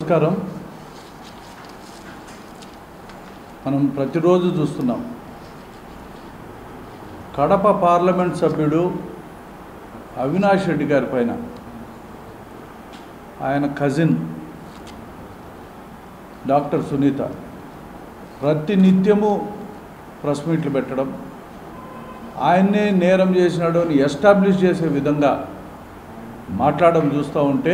నమస్కారం మనం ప్రతిరోజు చూస్తున్నాం కడప పార్లమెంట్ సభ్యుడు అవినాష్ రెడ్డి గారి పైన ఆయన కజిన్ డాక్టర్ సునీత ప్రతి నిత్యము ప్రెస్ మీట్లు పెట్టడం ఆయన్నే నేరం చేసినాడు అని ఎస్టాబ్లిష్ చేసే విధంగా మాట్లాడడం చూస్తూ ఉంటే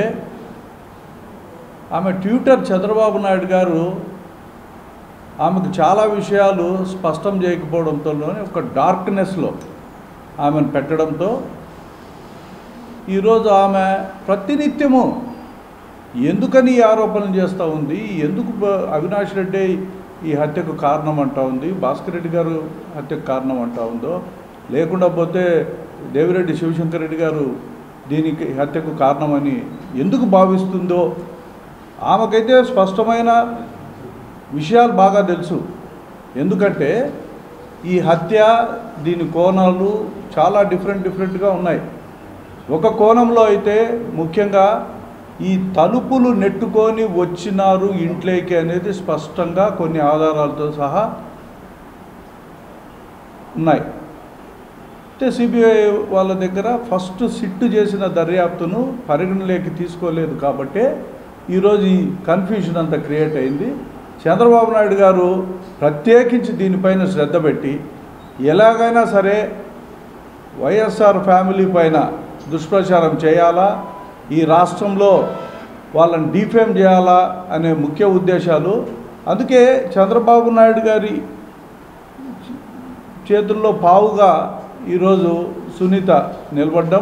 ఆమె ట్విట్టర్ చంద్రబాబు నాయుడు గారు ఆమెకు చాలా విషయాలు స్పష్టం చేయకపోవడంతోనే ఒక డార్క్నెస్లో ఆమెను పెట్టడంతో ఈరోజు ఆమె ప్రతినిత్యము ఎందుకని ఈ ఆరోపణలు చేస్తూ ఉంది ఎందుకు బ- అవినాష్ రెడ్డి ఈ హత్యకు కారణం అంటా ఉంది భాస్కర్ రెడ్డి గారు హత్యకు కారణం అంటా ఉందో లేకుండా పోతే దేవిరెడ్డి శివశంకర్ రెడ్డి గారు దీనికి హత్యకు కారణమని ఎందుకు భావిస్తుందో ఆమెకైతే స్పష్టమైన విషయాలు బాగా తెలుసు ఎందుకంటే ఈ హత్య దీని కోణాలు చాలా డిఫరెంట్ డిఫరెంట్గా ఉన్నాయి ఒక కోణంలో అయితే ముఖ్యంగా ఈ తలుపులు నెట్టుకొని వచ్చినారు ఇంట్లోకి అనేది స్పష్టంగా కొన్ని ఆధారాలతో సహా ఉన్నాయి అయితే సిబిఐ వాళ్ళ దగ్గర ఫస్ట్ సిట్టు చేసిన దర్యాప్తును పరిగణలోకి తీసుకోలేదు కాబట్టే ఈరోజు ఈ కన్ఫ్యూజన్ అంతా క్రియేట్ అయింది చంద్రబాబు నాయుడు గారు ప్రత్యేకించి దీనిపైన శ్రద్ధ పెట్టి ఎలాగైనా సరే వైఎస్ఆర్ ఫ్యామిలీ పైన దుష్ప్రచారం చేయాలా ఈ రాష్ట్రంలో వాళ్ళని డిఫేమ్ చేయాలా అనే ముఖ్య ఉద్దేశాలు అందుకే చంద్రబాబు నాయుడు గారి చేతుల్లో పావుగా ఈరోజు సునీత నిలబడ్డం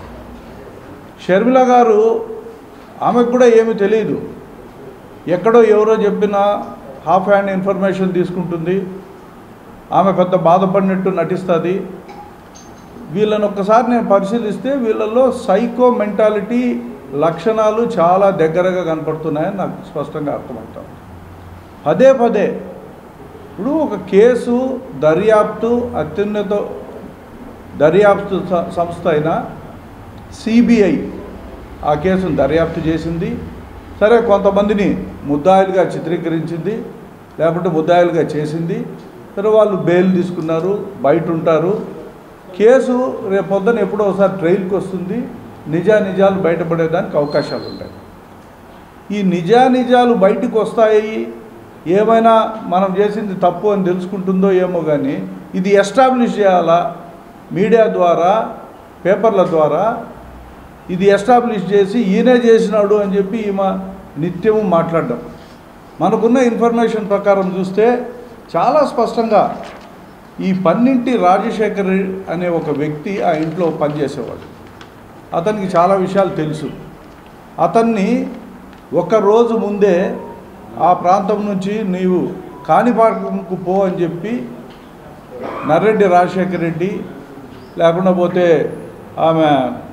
షర్మిల గారు ఆమెకు కూడా ఏమీ తెలియదు ఎక్కడో ఎవరో చెప్పిన హాఫ్ హ్యాండ్ ఇన్ఫర్మేషన్ తీసుకుంటుంది ఆమె పెద్ద బాధపడినట్టు నటిస్తుంది వీళ్ళని ఒక్కసారి నేను పరిశీలిస్తే వీళ్ళల్లో సైకో మెంటాలిటీ లక్షణాలు చాలా దగ్గరగా కనపడుతున్నాయని నాకు స్పష్టంగా అర్థమవుతాం పదే పదే ఇప్పుడు ఒక కేసు దర్యాప్తు అత్యున్నత దర్యాప్తు స- సంస్థ అయిన సిబిఐ ఆ కేసును దర్యాప్తు చేసింది సరే కొంతమందిని ముద్దాయిలుగా చిత్రీకరించింది లేకపోతే ముద్దాయిలుగా చేసింది సరే వాళ్ళు బెయిల్ తీసుకున్నారు బయట ఉంటారు కేసు రేపు పొద్దున ఎప్పుడో ఒకసారి ట్రైల్కి వస్తుంది నిజా నిజాలు బయటపడేదానికి అవకాశాలు ఉంటాయి ఈ నిజానిజాలు బయటికి వస్తాయి ఏమైనా మనం చేసింది తప్పు అని తెలుసుకుంటుందో ఏమో కానీ ఇది ఎస్టాబ్లిష్ చేయాలా మీడియా ద్వారా పేపర్ల ద్వారా ఇది ఎస్టాబ్లిష్ చేసి ఈయనే చేసినాడు అని చెప్పి ఈమె నిత్యము మాట్లాడడం మనకున్న ఇన్ఫర్మేషన్ ప్రకారం చూస్తే చాలా స్పష్టంగా ఈ పన్నింటి రాజశేఖర్ అనే ఒక వ్యక్తి ఆ ఇంట్లో పనిచేసేవాడు అతనికి చాలా విషయాలు తెలుసు అతన్ని ఒక రోజు ముందే ఆ ప్రాంతం నుంచి నీవు కాణిపాకంకు పో అని చెప్పి నర్రెడ్డి రాజశేఖర రెడ్డి లేకుండా పోతే ఆమె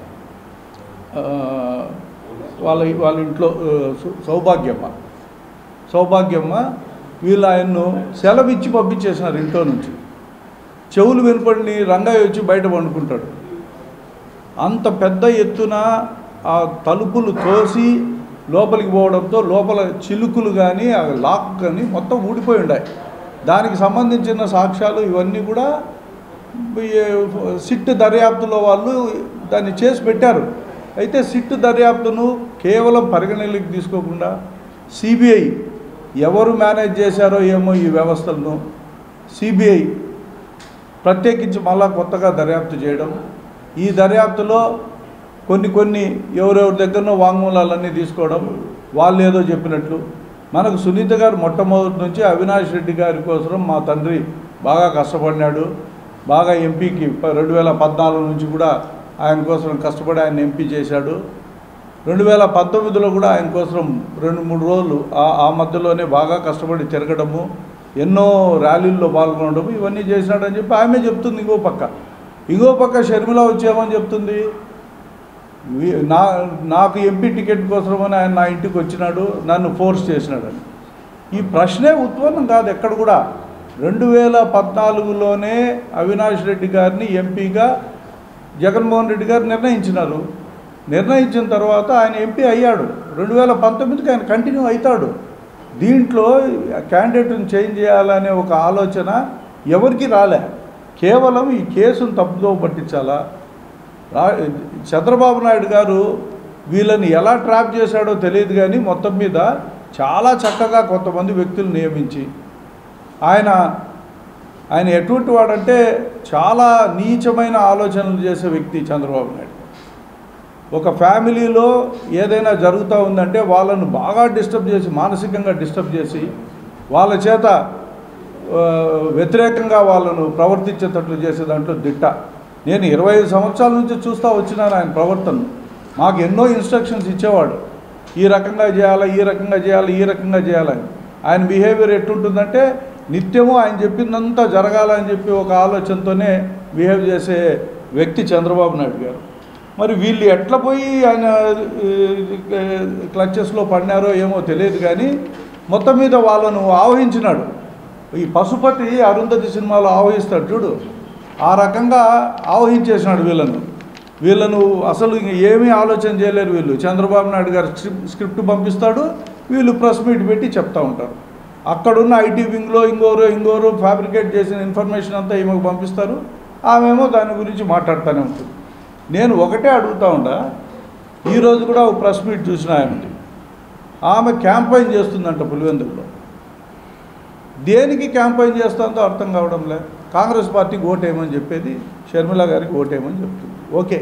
ఆ, వాళ్ళ వాళ్ళ ఇంట్లో ఆ, సు- సౌభాగ్యమ్మ సౌభాగ్యమ్మ వీళ్ళు ఆయన్ను సెలవు ఇచ్చి పంపించేసినారు ఇంట్లో నుంచి చెవులు వినపడిని రంగయ్య వచ్చి బయట పండుకుంటాడు అంత పెద్ద ఎత్తున ఆ తలుపులు తోసి లోపలికి పోవడంతో లోపల చిలుకులు కానీ ఆ లాక్ కానీ మొత్తం ఊడిపోయి ఉన్నాయి దానికి సంబంధించిన సాక్ష్యాలు ఇవన్నీ కూడా ఈ సిట్ దర్యాప్తులో వాళ్ళు దాన్ని చేసి పెట్టారు అయితే సిట్ దర్యాప్తును కేవలం పరిగణలోకి తీసుకోకుండా సిబిఐ ఎవరు మేనేజ్ చేశారో ఏమో ఈ వ్యవస్థలను సిబిఐ ప్రత్యేకించి మళ్ళా కొత్తగా దర్యాప్తు చేయడం ఈ దర్యాప్తులో కొన్ని కొన్ని ఎవరెవరి దగ్గరనో వాంగ్మూలాలన్నీ తీసుకోవడం వాళ్ళు ఏదో చెప్పినట్లు మనకు సునీత గారు మొట్టమొదటి నుంచి అవినాష్ రెడ్డి గారి కోసం మా తండ్రి బాగా కష్టపడినాడు బాగా ఎంపీకి రెండు వేల పద్నాలుగు నుంచి కూడా ఆయన కోసం కష్టపడి ఆయన ఎంపీ చేశాడు రెండు వేల పంతొమ్మిదిలో కూడా ఆయన కోసం రెండు మూడు రోజులు ఆ ఆ మధ్యలోనే బాగా కష్టపడి తిరగడము ఎన్నో ర్యాలీల్లో పాల్గొనడం ఇవన్నీ చేసినాడని చెప్పి ఆమె చెప్తుంది ఇంకో పక్క ఇంకో పక్క షర్మిల వచ్చేమని చెప్తుంది వీ- నా నాకు ఎంపీ టికెట్ కోసమని ఆయన నా ఇంటికి వచ్చినాడు నన్ను ఫోర్స్ చేసినాడని ఈ ప్రశ్నే ఉత్పన్నం కాదు ఎక్కడ కూడా రెండు వేల పద్నాలుగులోనే అవినాష్ రెడ్డి గారిని ఎంపీగా జగన్మోహన్ రెడ్డి గారు నిర్ణయించినారు నిర్ణయించిన తర్వాత ఆయన ఎంపీ అయ్యాడు రెండు వేల పంతొమ్మిదికి ఆయన కంటిన్యూ అవుతాడు దీంట్లో క్యాండిడేట్ని చేంజ్ చేయాలనే ఒక ఆలోచన ఎవరికి రాలే కేవలం ఈ కేసును తప్పుదో పట్టించాలా రా చంద్రబాబు నాయుడు గారు వీళ్ళని ఎలా ట్రాప్ చేశాడో తెలియదు కానీ మొత్తం మీద చాలా చక్కగా కొంతమంది వ్యక్తులు నియమించి ఆయన ఆయన ఎటువంటి వాడంటే చాలా నీచమైన ఆలోచనలు చేసే వ్యక్తి చంద్రబాబు నాయుడు ఒక ఫ్యామిలీలో ఏదైనా జరుగుతూ ఉందంటే వాళ్ళను బాగా డిస్టర్బ్ చేసి మానసికంగా డిస్టర్బ్ చేసి వాళ్ళ చేత ఆ, వ్యతిరేకంగా వాళ్ళను ప్రవర్తించేటట్లు చేసే దాంట్లో దిట్ట నేను ఇరవై ఐదు సంవత్సరాల నుంచి చూస్తూ వచ్చినాను ఆయన ప్రవర్తన మాకు ఎన్నో ఇన్స్ట్రక్షన్స్ ఇచ్చేవాడు ఈ రకంగా చేయాలా ఈ రకంగా చేయాలి ఈ రకంగా చేయాలని ఆయన బిహేవియర్ ఎట్టుంటుందంటే నిత్యము ఆయన చెప్పిందంతా జరగాలని చెప్పి ఒక ఆలోచనతోనే బిహేవ్ చేసే వ్యక్తి చంద్రబాబు నాయుడు గారు మరి వీళ్ళు ఎట్లా పోయి ఆయన క్లచెస్లో పడినారో ఏమో తెలియదు కానీ మొత్తం మీద వాళ్ళను ఆవహించినాడు ఈ పశుపతి అరుంధతి సినిమాలో ఆవహిస్తాడు చూడు ఆ రకంగా ఆవహించేసినాడు వీళ్ళను వీళ్ళను అసలు ఇంక ఏమీ ఆలోచన చేయలేరు వీళ్ళు చంద్రబాబు నాయుడు గారు స్క్రిప్ట్ స్క్రిప్ట్ పంపిస్తాడు వీళ్ళు ప్రెస్ మీట్ పెట్టి చెప్తా ఉంటారు అక్కడున్న ఐటీ వింగ్లో ఇంకోరు ఇంకోరు ఫ్యాబ్రికేట్ చేసిన ఇన్ఫర్మేషన్ అంతా ఈమెకు పంపిస్తారు ఆమెమో దాని గురించి మాట్లాడుతూనే ఉంటుంది నేను ఒకటే అడుగుతా ఉంటా ఈరోజు కూడా ఒక ప్రెస్ మీట్ చూసిన ఆమెది ఆమె క్యాంపైన్ చేస్తుందంట పులివెందుల్లో దేనికి క్యాంపైన్ చేస్తుందో అర్థం కావడం లే కాంగ్రెస్ పార్టీకి ఓటేయమని చెప్పేది షర్మిల గారికి ఓటేయమని చెప్తుంది ఓకే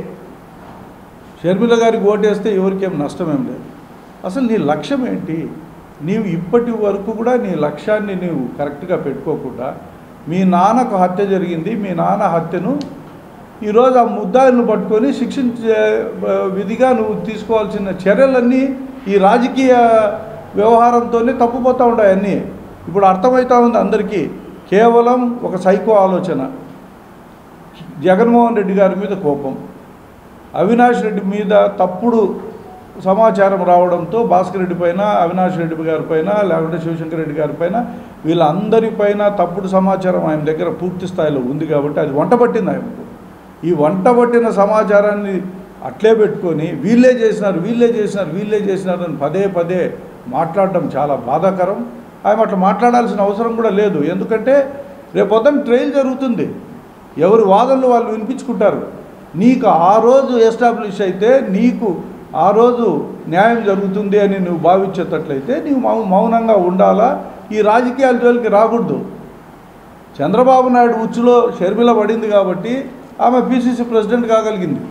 షర్మిల గారికి ఓటేస్తే ఎవరికేం నష్టమేం లేదు అసలు నీ లక్ష్యం ఏంటి నీవు ఇప్పటి వరకు కూడా నీ లక్ష్యాన్ని నీవు కరెక్ట్గా పెట్టుకోకుండా మీ నాన్నకు హత్య జరిగింది మీ నాన్న హత్యను ఈరోజు ఆ ముద్దాయిలను పట్టుకొని శిక్షించే ఆ, విధిగా నువ్వు తీసుకోవాల్సిన చర్యలన్నీ ఈ రాజకీయ వ్యవహారంతోనే తప్పుపోతూ ఉంటాయి అన్నీ ఇప్పుడు అర్థమవుతా ఉంది అందరికీ కేవలం ఒక సైకో ఆలోచన జగన్మోహన్ రెడ్డి గారి మీద కోపం అవినాష్ రెడ్డి మీద తప్పుడు సమాచారం రావడంతో భాస్కర్ రెడ్డి పైన అవినాష్ రెడ్డి గారి పైన లేకుంటే శివశంకర్ రెడ్డి గారి పైన వీళ్ళందరిపైన తప్పుడు సమాచారం ఆయన దగ్గర పూర్తి స్థాయిలో ఉంది కాబట్టి అది వంట పట్టింది ఆయనకు ఈ వంట పట్టిన సమాచారాన్ని అట్లే పెట్టుకొని వీళ్ళే చేసినారు వీళ్ళే చేసినారు వీళ్ళే చేసినారు అని పదే పదే మాట్లాడడం చాలా బాధాకరం ఆయన అట్లా మాట్లాడాల్సిన అవసరం కూడా లేదు ఎందుకంటే రేపొద్దున ట్రయల్ జరుగుతుంది ఎవరి వాదనలు వాళ్ళు వినిపించుకుంటారు నీకు ఆ రోజు ఎస్టాబ్లిష్ అయితే నీకు ఆ రోజు న్యాయం జరుగుతుంది అని నువ్వు భావించేటట్లయితే నీవు మౌ మౌనంగా ఉండాలా ఈ రాజకీయాల జోలికి రాకూడదు చంద్రబాబు నాయుడు ఉచ్చులో షర్మిల పడింది కాబట్టి ఆమె పిసిసి ప్రెసిడెంట్ కాగలిగింది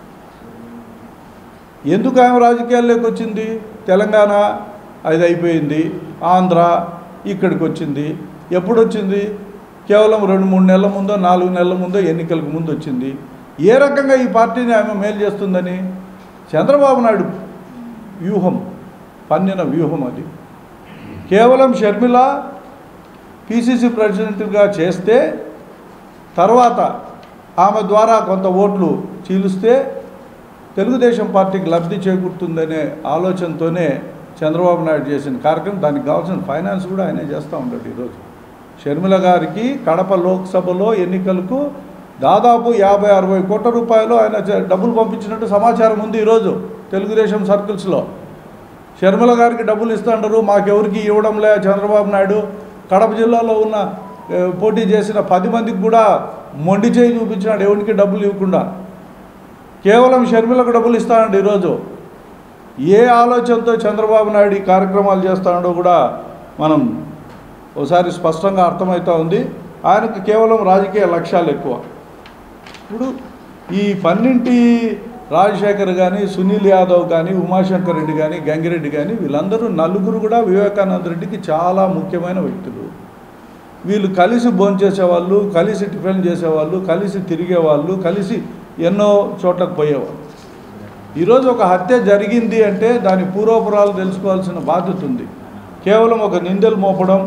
ఎందుకు ఆమె రాజకీయాల్లోకి వచ్చింది తెలంగాణ అది అయిపోయింది ఆంధ్ర ఇక్కడికి వచ్చింది ఎప్పుడు వచ్చింది కేవలం రెండు మూడు నెలల ముందో నాలుగు నెలల ముందో ఎన్నికలకు ముందు వచ్చింది ఏ రకంగా ఈ పార్టీని ఆమె మేలు చేస్తుందని చంద్రబాబు నాయుడు వ్యూహం పన్నిన వ్యూహం అది కేవలం షర్మిల పిసిసి ప్రెసిడెంట్గా చేస్తే తర్వాత ఆమె ద్వారా కొంత ఓట్లు చీలుస్తే తెలుగుదేశం పార్టీకి లబ్ధి చేకూరుతుందనే ఆలోచనతోనే చంద్రబాబు నాయుడు చేసిన కార్యక్రమం దానికి కావాల్సిన ఫైనాన్స్ కూడా ఆయనే చేస్తూ ఉంటాడు ఈరోజు షర్మిల గారికి కడప లోక్సభలో ఎన్నికలకు దాదాపు యాభై అరవై కోట్ల రూపాయలు ఆయన చ- డబ్బులు పంపించినట్టు సమాచారం ఉంది ఈరోజు తెలుగుదేశం సర్కిల్స్లో షర్మిల గారికి డబ్బులు ఇస్తుంటారు మాకెవరికి ఇవ్వడం లే చంద్రబాబు నాయుడు కడప జిల్లాలో ఉన్న ఏ, పోటీ చేసిన పది మందికి కూడా మొండి చేయి చూపించినాడు ఎవరికి డబ్బులు ఇవ్వకుండా కేవలం షర్మిలకు డబ్బులు ఇస్తానండి ఈరోజు ఏ ఆలోచనతో చంద్రబాబు నాయుడు ఈ కార్యక్రమాలు చేస్తాడో కూడా మనం ఒకసారి స్పష్టంగా అర్థమవుతూ ఉంది ఆయనకు కేవలం రాజకీయ లక్ష్యాలు ఎక్కువ ఇప్పుడు ఈ పన్నింటి రాజశేఖర్ కానీ సునీల్ యాదవ్ కానీ ఉమాశంకర్ రెడ్డి కానీ గంగిరెడ్డి కానీ వీళ్ళందరూ నలుగురు కూడా వివేకానంద రెడ్డికి చాలా ముఖ్యమైన వ్యక్తులు వీళ్ళు కలిసి భోంచేసేవాళ్ళు కలిసి టిఫిన్ చేసేవాళ్ళు కలిసి తిరిగేవాళ్ళు కలిసి ఎన్నో చోట్లకు పోయేవాళ్ళు ఈరోజు ఒక హత్య జరిగింది అంటే దాని పూర్వపురాలు తెలుసుకోవాల్సిన బాధ్యత ఉంది కేవలం ఒక నిందలు మోపడం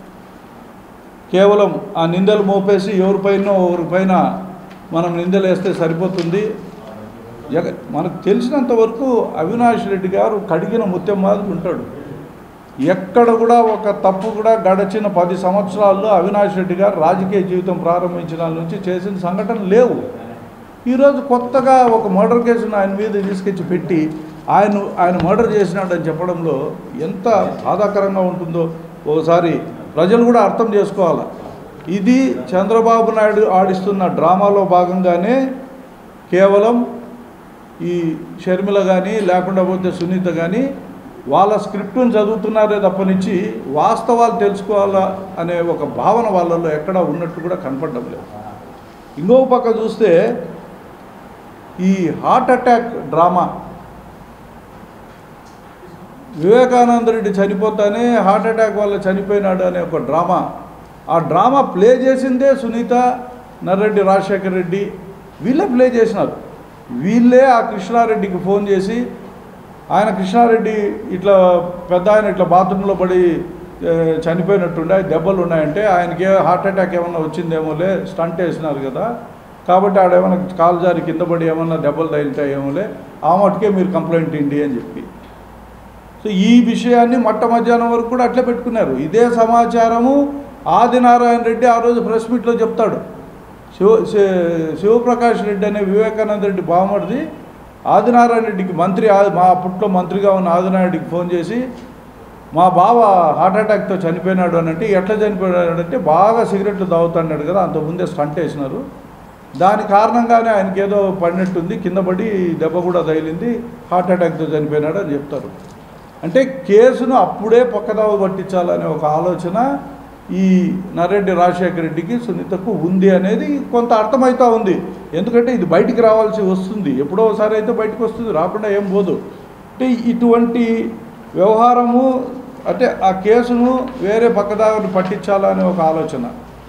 కేవలం ఆ నిందలు మోపేసి ఎవరిపైనో ఎవరిపైన మనం నిందలు వేస్తే సరిపోతుంది జగ మనకు తెలిసినంత వరకు అవినాష్ రెడ్డి గారు కడిగిన ముత్యం మాదిరి ఉంటాడు ఎక్కడ కూడా ఒక తప్పు కూడా గడిచిన పది సంవత్సరాల్లో అవినాష్ రెడ్డి గారు రాజకీయ జీవితం ప్రారంభించిన నుంచి చేసిన సంఘటనలు లేవు ఈరోజు కొత్తగా ఒక మర్డర్ కేసును ఆయన మీద తీసుకొచ్చి పెట్టి ఆయన ఆయన మర్డర్ చేసినాడని చెప్పడంలో ఎంత బాధాకరంగా ఉంటుందో ఒకసారి ప్రజలు కూడా అర్థం చేసుకోవాలి ఇది చంద్రబాబు నాయుడు ఆడిస్తున్న డ్రామాలో భాగంగానే కేవలం ఈ షర్మిల కానీ లేకుండా పోతే సునీత కానీ వాళ్ళ స్క్రిప్ట్ను చదువుతున్నారే తప్పనిచ్చి వాస్తవాలు తెలుసుకోవాలా అనే ఒక భావన వాళ్ళలో ఎక్కడా ఉన్నట్టు కూడా కనపడడం లేదు ఇంకో పక్క చూస్తే ఈ heart attack drama Vivekananda Reddy చనిపోతానే హార్ట్ అటాక్ వల్ల చనిపోయినాడు అనే ఒక డ్రామా ఆ డ్రామా ప్లే చేసిందే సునీత నర్రెడ్డి రాజశేఖర రెడ్డి వీళ్ళే ప్లే చేసినారు వీళ్ళే ఆ కృష్ణారెడ్డికి ఫోన్ చేసి ఆయన కృష్ణారెడ్డి ఇట్లా పెద్ద ఆయన ఇట్లా బాత్రూంలో పడి ఏ, చనిపోయినట్టుండే దెబ్బలు ఉన్నాయంటే ఆయనకి హార్ట్ అటాక్ ఏమన్నా వచ్చిందేమోలే స్టంట్ వేసినారు కదా కాబట్టి ఆడేమన్నా కాలు జారి కింద పడి ఏమన్నా దెబ్బలు తగిలితాయేమోలే ఆ మటుకే మీరు కంప్లైంట్ ఇండి అని చెప్పి సో ఈ విషయాన్ని మట్ట మధ్యాహ్నం వరకు కూడా అట్లే పెట్టుకున్నారు ఇదే సమాచారము ఆదినారాయణ రెడ్డి ఆ రోజు ప్రెస్ మీట్లో చెప్తాడు శివ శి- శివప్రకాష్ రెడ్డి అనే వివేకానంద రెడ్డి బావమరిది ఆదినారాయణ రెడ్డికి మంత్రి ఆ- మా అప్పట్లో మంత్రిగా ఉన్న ఆదినారాయణకి ఫోన్ చేసి మా బావ హార్ట్ అటాక్తో చనిపోయినాడు అని అంటే ఎట్లా చనిపోయినాడు అంటే బాగా సిగరెట్లు తాగుతున్నాడు కదా అంతకుముందే స్టంట్ వేసినారు దాని కారణంగానే ఆయనకి ఏదో పడినట్టుంది కింద పడి దెబ్బ కూడా తగిలింది హార్ట్ అటాక్తో చనిపోయినాడు అని చెప్తారు అంటే కేసును అప్పుడే పక్కదావ పట్టించాలనే ఒక ఆలోచన ఈ నరెడ్డి రాజశేఖర రెడ్డికి సునీతకు ఉంది అనేది కొంత అర్థమవుతా ఉంది ఎందుకంటే ఇది బయటికి రావాల్సి వస్తుంది ఎప్పుడో ఒకసారి అయితే బయటకు వస్తుంది రాకుండా ఏం పోదు అంటే ఇటువంటి వ్యవహారము అంటే ఆ కేసును వేరే పక్కదారిని పట్టించాలనే ఒక ఆలోచన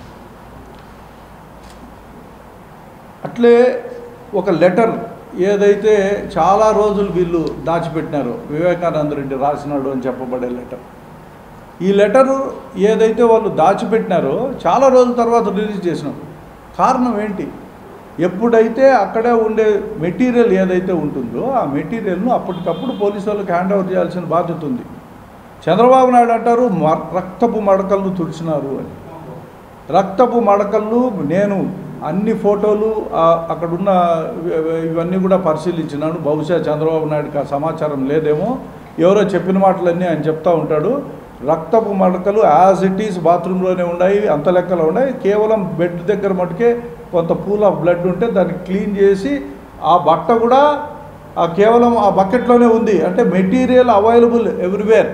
అట్లే ఒక లెటర్ ఏదైతే చాలా రోజులు వీళ్ళు దాచిపెట్టినారో వివేకానంద రెడ్డి రాసినాడు అని చెప్పబడే లెటర్ ఈ లెటరు ఏదైతే వాళ్ళు దాచిపెట్టినారో చాలా రోజుల తర్వాత రిలీజ్ చేసినారు కారణం ఏంటి ఎప్పుడైతే అక్కడే ఉండే మెటీరియల్ ఏదైతే ఉంటుందో ఆ మెటీరియల్ను అప్పటికప్పుడు పోలీసు వాళ్ళకి హ్యాండ్ ఓవర్ చేయాల్సిన బాధ్యత ఉంది చంద్రబాబు నాయుడు అంటారు మ- రక్తపు మడకలను తుడిచినారు అని రక్తపు మడకలు నేను అన్ని ఫోటోలు ఆ- అక్కడున్న ఇవ- ఇవన్నీ కూడా పరిశీలించినాను బహుశా చంద్రబాబు నాయుడుకి ఆ సమాచారం లేదేమో ఎవరో చెప్పిన మాటలన్నీ ఆయన చెప్తా ఉంటాడు రక్తపు మడకలు యాజ్ ఇట్ ఈస్ బాత్రూంలోనే ఉన్నాయి అంత లెక్కలో ఉన్నాయి కేవలం బెడ్ దగ్గర మటుకే కొంత పూల్ ఆఫ్ బ్లడ్ ఉంటే దాన్ని క్లీన్ చేసి ఆ బట్ట కూడా ఆ కేవలం ఆ బకెట్లోనే ఉంది అంటే మెటీరియల్ అవైలబుల్ ఎవ్రీవేర్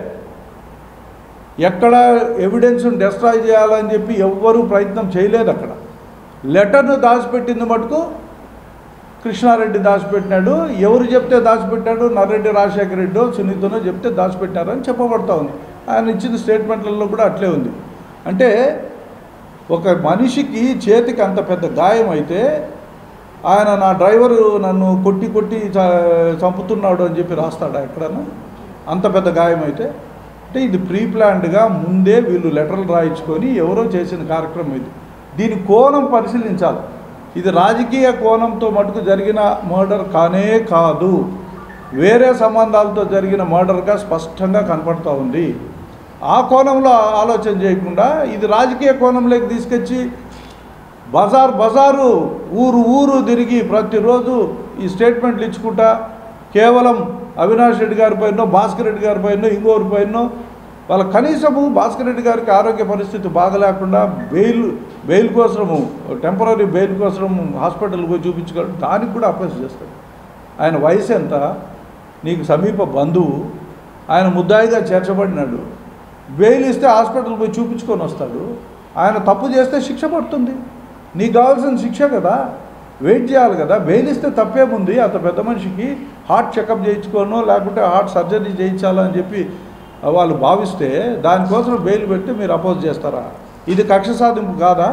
ఎక్కడ ఎవిడెన్స్ డెస్ట్రాయ్ చేయాలని చెప్పి ఎవ్వరూ ప్రయత్నం చేయలేదు అక్కడ లెటర్ను దాచిపెట్టింది మటుకు కృష్ణారెడ్డి దాచిపెట్టినాడు ఎవరు చెప్తే దాచిపెట్టాడు నర్రెడ్డి రాజశేఖర రెడ్డో సునీతనో చెప్తే దాచిపెట్టారని చెప్పబడతా ఉంది ఆయన ఇచ్చిన స్టేట్మెంట్లలో కూడా అట్లే ఉంది అంటే ఒక మనిషికి చేతికి అంత పెద్ద గాయం అయితే ఆయన నా డ్రైవరు నన్ను కొట్టి కొట్టి చ- చంపుతున్నాడు అని చెప్పి రాస్తాడా ఎక్కడన్నా అంత పెద్ద గాయం అయితే అంటే ఇది ప్రీ ప్లాన్డ్గా ముందే వీళ్ళు లెటర్లు రాయించుకొని ఎవరో చేసిన కార్యక్రమం ఇది దీని కోణం పరిశీలించాలి ఇది రాజకీయ కోణంతో మటుకు జరిగిన మర్డర్ కానే కాదు వేరే సంబంధాలతో జరిగిన మర్డర్గా స్పష్టంగా కనపడుతూ ఉంది ఆ కోణంలో ఆలోచన చేయకుండా ఇది రాజకీయ కోణంలోకి తీసుకొచ్చి బజార్ బజారు ఊరు ఊరు తిరిగి ప్రతిరోజు ఈ స్టేట్మెంట్లు ఇచ్చుకుంటా కేవలం అవినాష్ రెడ్డి గారి పైన భాస్కర్ రెడ్డి గారి పైన ఇంకోరి పైన వాళ్ళ కనీసము భాస్కర్ రెడ్డి గారికి ఆరోగ్య పరిస్థితి బాగలేకుండా బెయిల్ బెయిల్ కోసము టెంపరీ బెయిల్ కోసం హాస్పిటల్కి పోయి చూపించుకోవడం దానికి కూడా అప్రోచ్ చేస్తాడు ఆయన వయసు ఎంత నీకు సమీప బంధువు ఆయన ముద్దాయిగా చేర్చబడినాడు బెయిల్ ఇస్తే హాస్పిటల్ పోయి చూపించుకొని వస్తాడు ఆయన తప్పు చేస్తే శిక్ష పడుతుంది నీకు కావాల్సిన శిక్ష కదా వెయిట్ చేయాలి కదా బెయిల్ ఇస్తే తప్పేముంది అంత పెద్ద మనిషికి హార్ట్ చెకప్ చేయించుకోనో లేకుంటే హార్ట్ సర్జరీ చేయించాలని చెప్పి వాళ్ళు భావిస్తే దానికోసం బెయిల్ పెట్టి మీరు అపోజ్ చేస్తారా ఇది కక్ష సాధింపు కాదా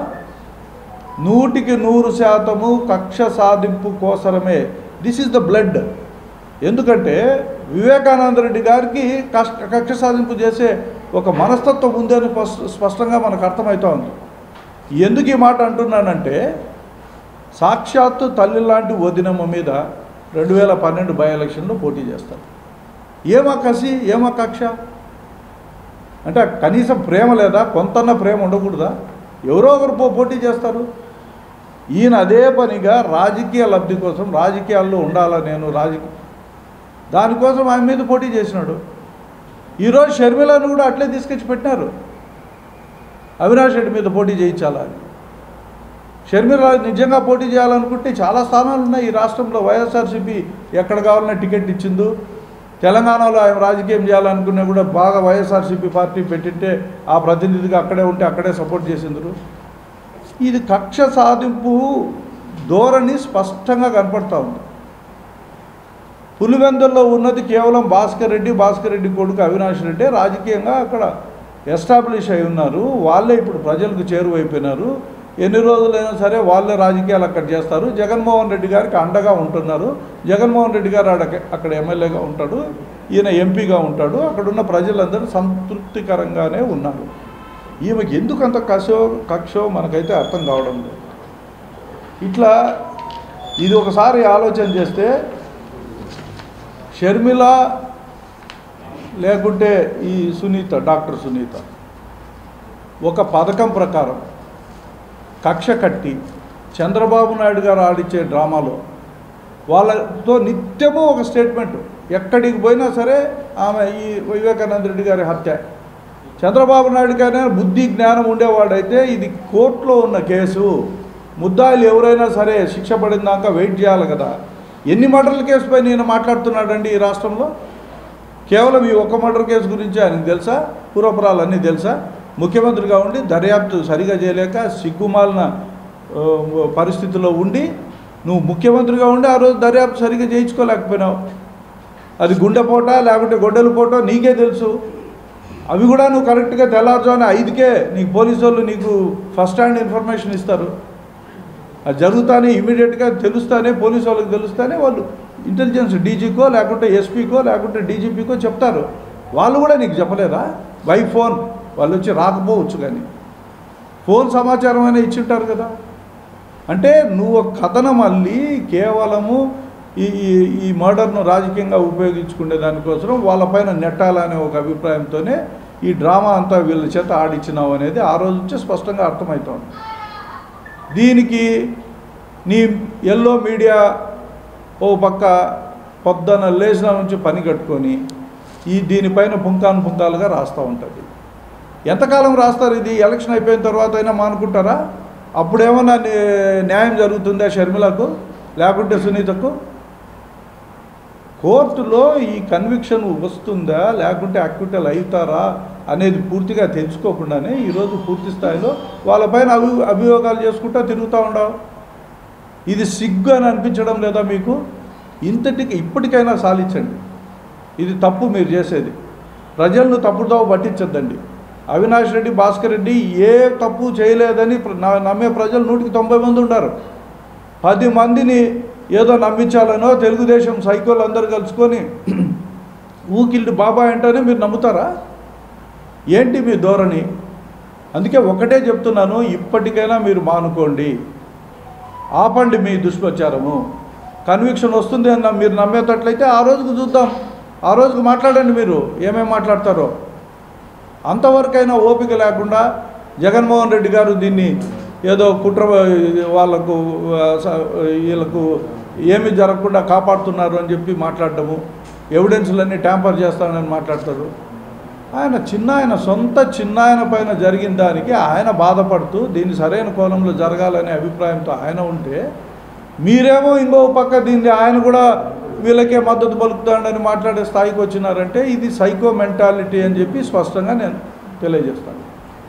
నూటికి నూరు శాతము కక్ష సాధింపు కోసరమే దిస్ ఈజ్ ద బ్లడ్ ఎందుకంటే వివేకానంద రెడ్డి గారికి కష్ట కక్ష సాధింపు చేసే ఒక మనస్తత్వం ఉందని స్పష్ట- స్పష్టంగా మనకు అర్థమవుతా ఉంది ఎందుకు ఈ మాట అంటున్నానంటే సాక్షాత్తు తల్లి లాంటి వదినమ్మ మీద రెండు వేల పన్నెండు బై ఎలక్షన్లో పోటీ చేస్తారు ఏమా కసి ఏమా కక్ష అంటే కనీసం ప్రేమ లేదా కొంతన్న ప్రేమ ఉండకూడదా ఎవరో ఒకరు పో పోటీ చేస్తారు ఈయన అదే పనిగా రాజకీయ లబ్ధి కోసం రాజకీయాల్లో ఉండాలా నేను రాజకీయ దానికోసం ఆయన మీద పోటీ చేసినాడు ఈరోజు షర్మిలను కూడా అట్లే తీసుకొచ్చి పెట్టినారు అవినాష్ రెడ్డి మీద పోటీ చేయించాలా అని షర్మిల నిజంగా పోటీ చేయాలనుకుంటే చాలా స్థానాలు ఉన్నాయి ఈ రాష్ట్రంలో వైఎస్ఆర్సీపీ ఎక్కడ కావాలన్నా టికెట్ ఇచ్చిందో తెలంగాణలో ఆయన రాజకీయం చేయాలనుకున్నా కూడా బాగా వైఎస్ఆర్సీపీ పార్టీ పెట్టింటే ఆ ప్రతినిధిగా అక్కడే ఉంటే అక్కడే సపోర్ట్ చేసిందరు ఇది కక్ష సాధింపు ధోరణి స్పష్టంగా కనపడతా ఉంది పులివెందుల్లో ఉన్నది కేవలం భాస్కర్ రెడ్డి భాస్కర్ రెడ్డి కొడుకు అవినాష్ రెడ్డి రాజకీయంగా అక్కడ ఎస్టాబ్లిష్ అయి ఉన్నారు వాళ్ళే ఇప్పుడు ప్రజలకు చేరువైపోయినారు ఎన్ని రోజులైనా సరే వాళ్ళే రాజకీయాలు అక్కడ చేస్తారు జగన్మోహన్ రెడ్డి గారికి అండగా ఉంటున్నారు జగన్మోహన్ రెడ్డి గారు ఆడ అక్కడ ఎమ్మెల్యేగా ఉంటాడు ఈయన ఎంపీగా ఉంటాడు అక్కడ ఉన్న ప్రజలందరూ సంతృప్తికరంగానే ఉన్నారు ఈమెకి ఎందుకు అంత కషో కక్షో మనకైతే అర్థం కావడం లేదు ఇట్లా ఇది ఒకసారి ఆలోచన చేస్తే షర్మిల లేకుంటే ఈ సునీత డాక్టర్ సునీత ఒక పథకం ప్రకారం కక్ష కట్టి చంద్రబాబు నాయుడు గారు ఆడిచ్చే డ్రామాలో వాళ్ళతో నిత్యము ఒక స్టేట్మెంట్ ఎక్కడికి పోయినా సరే ఆమె ఈ వివేకానంద రెడ్డి గారి హత్య చంద్రబాబు నాయుడు గారి బుద్ధి జ్ఞానం ఉండేవాడైతే ఇది కోర్టులో ఉన్న కేసు ముద్దాయిలు ఎవరైనా సరే శిక్ష పడిన దాకా వెయిట్ చేయాలి కదా ఎన్ని మర్డర్ల కేసుపై నేను మాట్లాడుతున్నాడండి ఈ రాష్ట్రంలో కేవలం ఈ ఒక్క మర్డర్ కేసు గురించి ఆయనకు తెలుసా పూర్వపురాలు అన్నీ తెలుసా ముఖ్యమంత్రిగా ఉండి దర్యాప్తు సరిగా చేయలేక సిగ్గుమాలిన ఆ, పరిస్థితిలో ఉండి నువ్వు ముఖ్యమంత్రిగా ఉండి ఆ రోజు దర్యాప్తు సరిగా చేయించుకోలేకపోయినావు అది గుండెపోట లేకుంటే గొడ్డల పోటో నీకే తెలుసు అవి కూడా నువ్వు కరెక్ట్గా తెల్లారుజామున ఐదుకే నీకు పోలీసు వాళ్ళు నీకు ఫస్ట్ హ్యాండ్ ఇన్ఫర్మేషన్ ఇస్తారు అది జరుగుతానే ఇమీడియట్గా తెలుస్తానే పోలీసు వాళ్ళకి తెలుస్తానే వాళ్ళు ఇంటెలిజెన్స్ డీజీకో లేకుంటే ఎస్పీకో లేకుంటే డీజీపీకో చెప్తారు వాళ్ళు కూడా నీకు చెప్పలేదా బై ఫోన్ వాళ్ళు వచ్చి రాకపోవచ్చు కానీ ఫోన్ సమాచారం అయినా ఇచ్చింటారు కదా అంటే నువ్వు ఒక కథనం అల్లి కేవలము ఈ ఈ- ఈ మర్డర్ను రాజకీయంగా ఉపయోగించుకునే దానికోసం వాళ్ళపైన నెట్టాలనే ఒక అభిప్రాయంతోనే ఈ డ్రామా అంతా వీళ్ళ చేత ఆడిచ్చినావు అనేది ఆ రోజు నుంచి స్పష్టంగా అర్థమవుతోంది దీనికి నీ ఎల్లో మీడియా ఓ పక్క పొద్దున లేచిన నుంచి పని కట్టుకొని ఈ దీనిపైన పుంకాను పుంకాలుగా రాస్తూ ఉంటుంది ఎంతకాలం రాస్తారు ఇది ఎలక్షన్ అయిపోయిన తర్వాత అయినా మానుకుంటారా అప్పుడేమన్నా న్యా- న్యాయం జరుగుతుందా షర్మిలకు లేకుంటే సునీతకు కోర్టులో ఈ కన్విక్షన్ వస్తుందా లేకుంటే అక్విటల్ అవుతారా అనేది పూర్తిగా తెలుసుకోకుండానే ఈరోజు పూర్తి స్థాయిలో వాళ్ళపైన అభి అభియోగాలు చేసుకుంటా తిరుగుతూ ఉండవు ఇది సిగ్గు అని అనిపించడం లేదా మీకు ఇంతటికి ఇప్పటికైనా సాలించండి ఇది తప్పు మీరు చేసేది ప్రజలను తప్పుదోవ పట్టించద్దండి అవినాష్ రెడ్డి భాస్కర్ రెడ్డి ఏ తప్పు చేయలేదని ప్ర- నా- నమ్మే ప్రజలు నూటికి తొంభై మంది ఉన్నారు పది మందిని ఏదో నమ్మించాలనో తెలుగుదేశం సైకోలు అందరూ కలుసుకొని ఊకిల్డి బాబాయ్ అంటేనే మీరు నమ్ముతారా ఏంటి మీ ధోరణి అందుకే ఒకటే చెప్తున్నాను ఇప్పటికైనా మీరు మానుకోండి ఆపండి మీ దుష్ప్రచారము కన్విక్షన్ వస్తుంది అన్న మీరు నమ్మేటట్లయితే ఆ రోజుకు చూద్దాం ఆ రోజుకు మాట్లాడండి మీరు ఏమేమి మాట్లాడతారో అంతవరకైనా ఓపిక లేకుండా జగన్మోహన్ రెడ్డి గారు దీన్ని ఏదో కుట్ర వాళ్ళకు ఆ, స- వీళ్ళకు ఏమి జరగకుండా కాపాడుతున్నారు అని చెప్పి మాట్లాడటము ఎవిడెన్స్లన్నీ ట్యాంపర్ చేస్తానని మాట్లాడతారు ఆయన చిన్న ఆయన సొంత చిన్న ఆయన పైన జరిగిన దానికి ఆయన బాధపడుతూ దీన్ని సరైన కోణంలో జరగాలనే అభిప్రాయంతో ఆయన ఉంటే మీరేమో ఇంకో పక్క దీన్ని ఆయన కూడా వీళ్ళకే మద్దతు పలుకుతాడని మాట్లాడే స్థాయికి వచ్చినారంటే ఇది సైకో మెంటాలిటీ అని చెప్పి స్పష్టంగా నేను తెలియజేస్తాను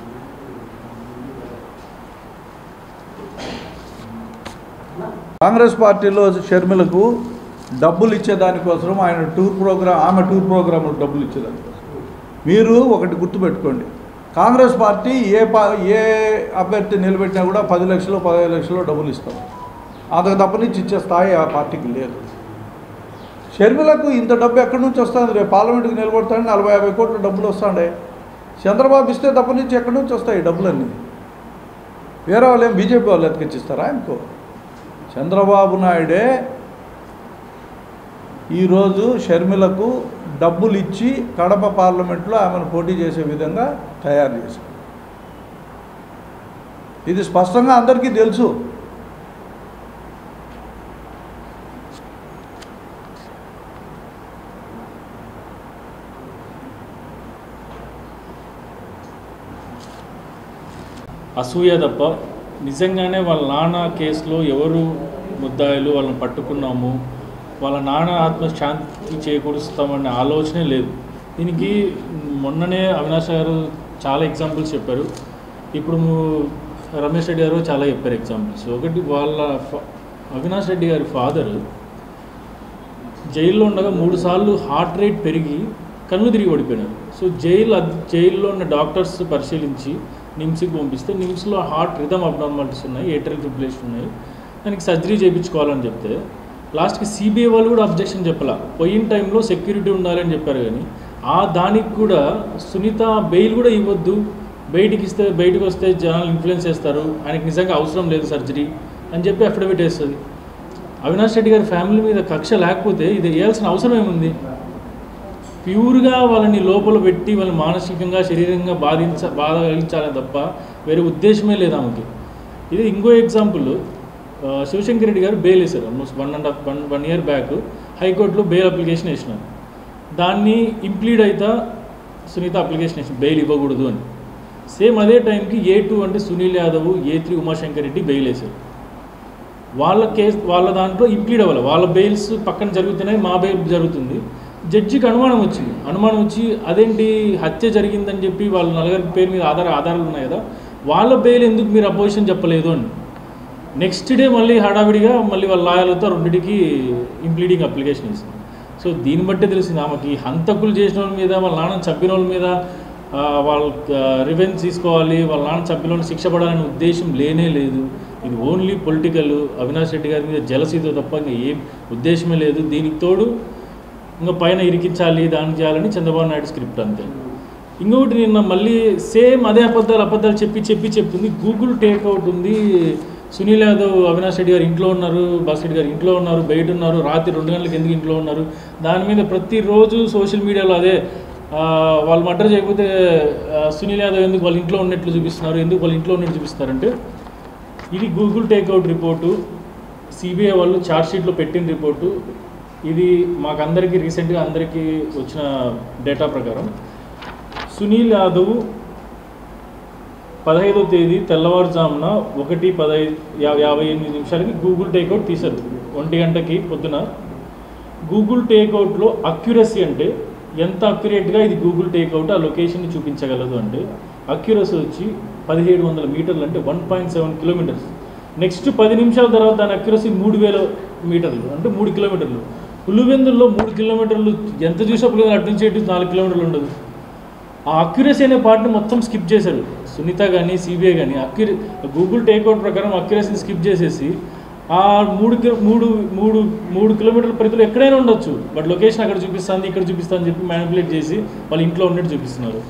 కాంగ్రెస్ పార్టీలో షర్మిలకు డబ్బులు ఇచ్చేదానికోసం ఆయన టూర్ ప్రోగ్రామ్ ఆమె టూర్ ప్రోగ్రాంలకు డబ్బులు ఇచ్చేదానికోసం మీరు ఒకటి గుర్తుపెట్టుకోండి కాంగ్రెస్ పార్టీ ఏ పా ఏ అభ్యర్థి నిలబెట్టినా కూడా పది లక్షలు పదహైదు లక్షలు డబ్బులు ఇస్తాం అంతకు తప్పనించి ఇచ్చే స్థాయి ఆ పార్టీకి లేదు షర్మిలకు ఇంత డబ్బు ఎక్కడి నుంచి వస్తుంది రేపు పార్లమెంట్కి నిలబడతాడు నలభై యాభై కోట్ల డబ్బులు వస్తాడే చంద్రబాబు ఇస్తే తప్ప నుంచి ఎక్కడి నుంచి వస్తాయి ఈ డబ్బులన్నీ వేరే వాళ్ళు ఏం బీజేపీ వాళ్ళు ఎత్తుకొచ్చిస్తారా ఆయనకు చంద్రబాబు నాయుడే ఈరోజు షర్మిలకు డబ్బులు ఇచ్చి కడప పార్లమెంట్లో ఆమెను పోటీ చేసే విధంగా తయారు చేశారు ఇది స్పష్టంగా అందరికీ తెలుసు అసూయ తప్ప నిజంగానే వాళ్ళ నాన్న కేసులో ఎవరు ముద్దాయిలు వాళ్ళని పట్టుకున్నాము వాళ్ళ నాన్న ఆత్మ శాంతి చేకూరుస్తామనే ఆలోచనే లేదు దీనికి మొన్ననే అవినాష్ గారు చాలా ఎగ్జాంపుల్స్ చెప్పారు ఇప్పుడు ము- రమేష్ రెడ్డి గారు చాలా చెప్పారు ఎగ్జాంపుల్స్ ఒకటి వాళ్ళ ఫా- అవినాష్ రెడ్డి గారి ఫాదర్ జైల్లో ఉండగా మూడు సార్లు హార్ట్ రేట్ పెరిగి కళ్ళు తిరిగి పడిపోయినారు సో జైలు అద్- జైల్లో ఉన్న డాక్టర్స్ పరిశీలించి నిమ్స్కి పంపిస్తే నిమ్స్లో హార్ట్ రిథమ్ అబ్నార్మాలిటీస్ ఉన్నాయి ఏటల్ ఫిబ్రిలేషన్ ఉన్నాయి దానికి సర్జరీ చేయించుకోవాలని చెప్తే లాస్ట్కి సిబిఐ వాళ్ళు కూడా అబ్జెక్షన్ చెప్పాల పోయిన టైంలో సెక్యూరిటీ ఉండాలని చెప్పారు కానీ ఆ దానికి కూడా సునీత బెయిల్ కూడా ఇవ్వద్దు బయటికి ఇస్తే బయటకు వస్తే జనాలు ఇన్ఫ్లుయెన్స్ చేస్తారు ఆయనకి నిజంగా అవసరం లేదు సర్జరీ అని చెప్పి అఫిడవిట్ వేస్తుంది అవినాష్ రెడ్డి గారి ఫ్యామిలీ మీద కక్ష లేకపోతే ఇది వేయాల్సిన అవసరం ఏముంది ప్యూర్గా వాళ్ళని లోపల పెట్టి వాళ్ళని మానసికంగా శరీరంగా బాధించ బాధ కలిగించాలని తప్ప వేరే ఉద్దేశమే లేదు ఆమెకి ఇది ఇంకో ఎగ్జాంపుల్ ఆ, శివశంకర్ రెడ్డి గారు బెయిల్ వేశారు almost one and half one one year back హైకోర్టులో బెయిల్ అప్లికేషన్ వేసినారు దాన్ని ఇంప్లీడ్ అయితే సునీత అప్లికేషన్ వేసిన బెయిల్ ఇవ్వకూడదు అని సేమ్ అదే టైంకి ఏ టూ అంటే Sunil Yadav A three Umashankar Reddy bail వేశారు వాళ్ళ కేసు వాళ్ళ దాంట్లో ఇంప్లీడ్ అవ్వాలి వాళ్ళ బెయిల్స్ పక్కన జరుగుతున్నాయి మా బెయిల్ జరుగుతుంది జడ్జికి అనుమానం వచ్చింది అనుమానం వచ్చి అదేంటి హత్య జరిగిందని చెప్పి వాళ్ళ నలుగురి పేరు మీద ఆధార ఆధారాలు ఉన్నాయి కదా వాళ్ళ బెయిల్ ఎందుకు మీరు అపోజిషన్ చెప్పలేదు అని నెక్స్ట్ డే మళ్ళీ హడావిడిగా మళ్ళీ వాళ్ళ లాయర్లతో రెండింటికి ఇంప్లీడింగ్ అప్లికేషన్ ఇస్తుంది సో దీన్ని బట్టే తెలిసింది ఆమెకి హంతకులు చేసిన వాళ్ళ మీద వాళ్ళ నాన్న చంపిన వాళ్ళ మీద ఆ, వాళ్ళ రివెంజ్ తీసుకోవాలి వాళ్ళ నాన్న చంపిన వాళ్ళని శిక్ష పడాలనే ఉద్దేశం లేనే లేదు ఇది ఓన్లీ పొలిటికల్ అవినాష్ రెడ్డి గారి మీద జలసీతో తప్ప ఇంకా ఏం ఉద్దేశమే లేదు దీనికి తోడు ఇంకా పైన ఇరికించాలి దాన్ని చేయాలని చంద్రబాబు నాయుడు స్క్రిప్ట్ అంతే ఇంకొకటి నిన్న మళ్ళీ సేమ్ అదే అబద్ధాలు అబద్ధాలు చెప్పి చెప్పి చెప్తుంది గూగుల్ టేక్అవుట్ ఉంది సునీల్ యాదవ్ అవినాష్ రెడ్డి గారు ఇంట్లో ఉన్నారు బస్ రెడ్డి గారు ఇంట్లో ఉన్నారు బయట ఉన్నారు రాత్రి రెండు గంటలకు ఎందుకు ఇంట్లో ఉన్నారు దాని మీద ప్రతిరోజు సోషల్ మీడియాలో అదే ఆ, వాళ్ళు మర్డర్ చేయకపోతే ఆ, సునీల్ యాదవ్ ఎందుకు వాళ్ళ ఇంట్లో ఉన్నట్లు చూపిస్తున్నారు ఎందుకు వాళ్ళ ఇంట్లో ఉన్నట్టు చూపిస్తారంటే ఇది గూగుల్ టేక్అవుట్ రిపోర్టు సిబిఐ వాళ్ళు ఛార్జ్షీట్లో పెట్టిన రిపోర్టు ఇది మాకందరికీ రీసెంట్గా అందరికీ వచ్చిన డేటా ప్రకారం సునీల్ యాదవ్ పదహైదో తేదీ తెల్లవారుజామున ఒకటి పదహైదు యా యాభై ఎనిమిది నిమిషాలకి గూగుల్ టేక్అవుట్ తీశారు ఒంటి గంటకి పొద్దున గూగుల్ టేక్అవుట్లో అక్యురసీ అంటే ఎంత అక్యురేట్గా ఇది గూగుల్ టేక్అవుట్ ఆ లొకేషన్ని చూపించగలదు అంటే అక్యురసీ వచ్చి పదిహేడు వందల మీటర్లు అంటే one point seven kilometres next పది నిమిషాల తర్వాత దాని అక్యురసీ మూడు వేల మీటర్లు అంటే మూడు కిలోమీటర్లు పులివెందుల్లో మూడు కిలోమీటర్లు ఎంత చూసినప్పుడు అటు నుంచి ఇటు నాలుగు కిలోమీటర్లు ఉండదు ఆ అక్యురసీ అనే పార్ట్ని మొత్తం స్కిప్ చేశారు సునీత కానీ సిబిఐ కానీ అక్యురే గూగుల్ టేక్అవుట్ ప్రకారం అక్యురసీని స్కిప్ చేసేసి ఆ మూడు కి- మూడు మూడు మూడు కిలోమీటర్ల పరిధిలో ఎక్కడైనా ఉండొచ్చు బట్ లొకేషన్ అక్కడ చూపిస్తుంది ఇక్కడ చూపిస్తుంది అని చెప్పి మ్యానిపులేట్ చేసి వాళ్ళ ఇంట్లో ఉన్నట్టు చూపిస్తున్నారు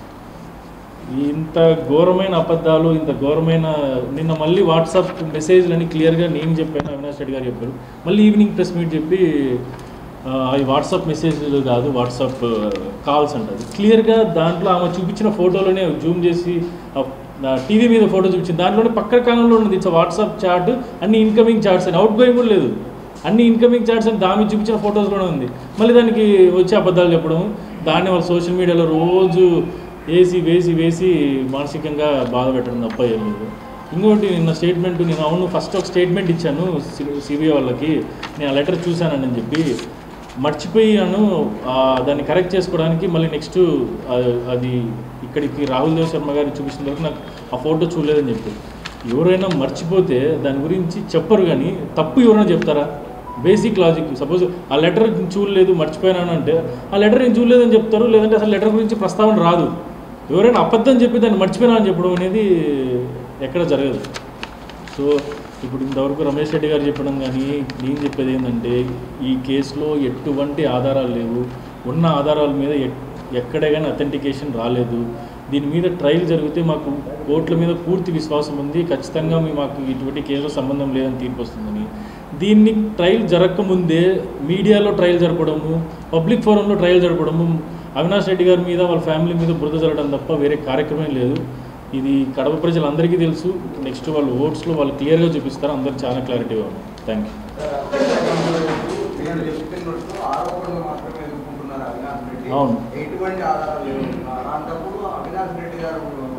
ఇంత ఘోరమైన అబద్ధాలు ఇంత ఘోరమైన నిన్న మళ్ళీ వాట్సాప్ మెసేజ్లని క్లియర్గా నేను చెప్పాను అవినాష్ రెడ్డి గారు చెప్పారు మళ్ళీ ఈవినింగ్ ప్రెస్ మీట్ చెప్పి ఆ, అవి వాట్సాప్ మెసేజ్లు కాదు వాట్సాప్ కాల్స్ అంటారు క్లియర్గా దాంట్లో ఆమె చూపించిన ఫోటోలోనే జూమ్ చేసి టీవీ మీద ఫోటో చూపించింది దాంట్లోనే పక్క కాలంలో ఉన్నది ఇట్స్ వాట్సాప్ చాట్ అన్ని ఇన్కమింగ్ చాట్స్ అని అవుట్ గోయింగ్ కూడా లేదు అన్ని ఇన్కమింగ్ చాట్స్ అని దాని మీద చూపించిన ఫొటోస్లోనే ఉంది మళ్ళీ దానికి వచ్చే అబద్ధాలు చెప్పడం దాన్ని వాళ్ళ సోషల్ మీడియాలో రోజు వేసి వేసి వేసి మానసికంగా బాధ పెట్టడం తప్ప ఏం లేదు ఇంకోటి నిన్న స్టేట్మెంట్ నేను అవును ఫస్ట్ ఒక స్టేట్మెంట్ ఇచ్చాను సిబిఐ వాళ్ళకి నేను ఆ లెటర్ చూశానని అని చెప్పి మర్చిపోయాను ఆ, దాన్ని కరెక్ట్ చేసుకోవడానికి మళ్ళీ నెక్స్ట్ అది ఇక్కడికి రాహుల్ దేవ్ శర్మ గారికి చూపించిన వరకు నాకు ఆ ఫోటో చూడలేదని చెప్పి ఎవరైనా మర్చిపోతే దాని గురించి చెప్పరు కానీ తప్పు ఎవరైనా చెప్తారా బేసిక్ లాజిక్ సపోజ్ ఆ లెటర్ చూడలేదు మర్చిపోయినాను అంటే ఆ లెటర్ నేను చూడలేదని చెప్తారు లేదంటే అసలు లెటర్ గురించి ప్రస్తావన రాదు ఎవరైనా అబద్ధం చెప్పి దాన్ని మర్చిపోయినా అని చెప్పడం అనేది ఎక్కడ జరగదు సో ఇప్పుడు ఇంతవరకు రమేష్ రెడ్డి గారు చెప్పడం కానీ నేను చెప్పేది ఏంటంటే ఈ కేసులో ఎటువంటి ఆధారాలు లేవు ఉన్న ఆధారాల మీద ఎక్- ఎక్కడే కానీ అథెంటికేషన్ రాలేదు దీని మీద ట్రయల్ జరిగితే మాకు కోర్టుల మీద పూర్తి విశ్వాసం ఉంది ఖచ్చితంగా మీ మాకు ఇటువంటి కేసులో సంబంధం లేదని తీర్పు వస్తుందని దీన్ని ట్రయల్ జరగకముందే మీడియాలో ట్రయల్ జరపడము పబ్లిక్ ఫోరంలో ట్రయల్ జరపడము అవినాష్ రెడ్డి గారి మీద వాళ్ళ ఫ్యామిలీ మీద బురద జరగడం తప్ప వేరే కార్యక్రమం లేదు ఇది కడప ప్రజలందరికీ తెలుసు నెక్స్ట్ వాళ్ళు ఓట్స్లో వాళ్ళు క్లియర్గా చూపిస్తారు అందరు చాలా క్లారిటీగా ఉంది థ్యాంక్ యూ నేను చెప్తున్నట్టు ఆరోపణలు మాత్రమే ఎదుర్కొంటున్నారు అవినాష్ రెడ్డి అవును. ఎటువంటి ఆధారాలు లేవు అలాంటప్పుడు అవినాష్ రెడ్డి గారు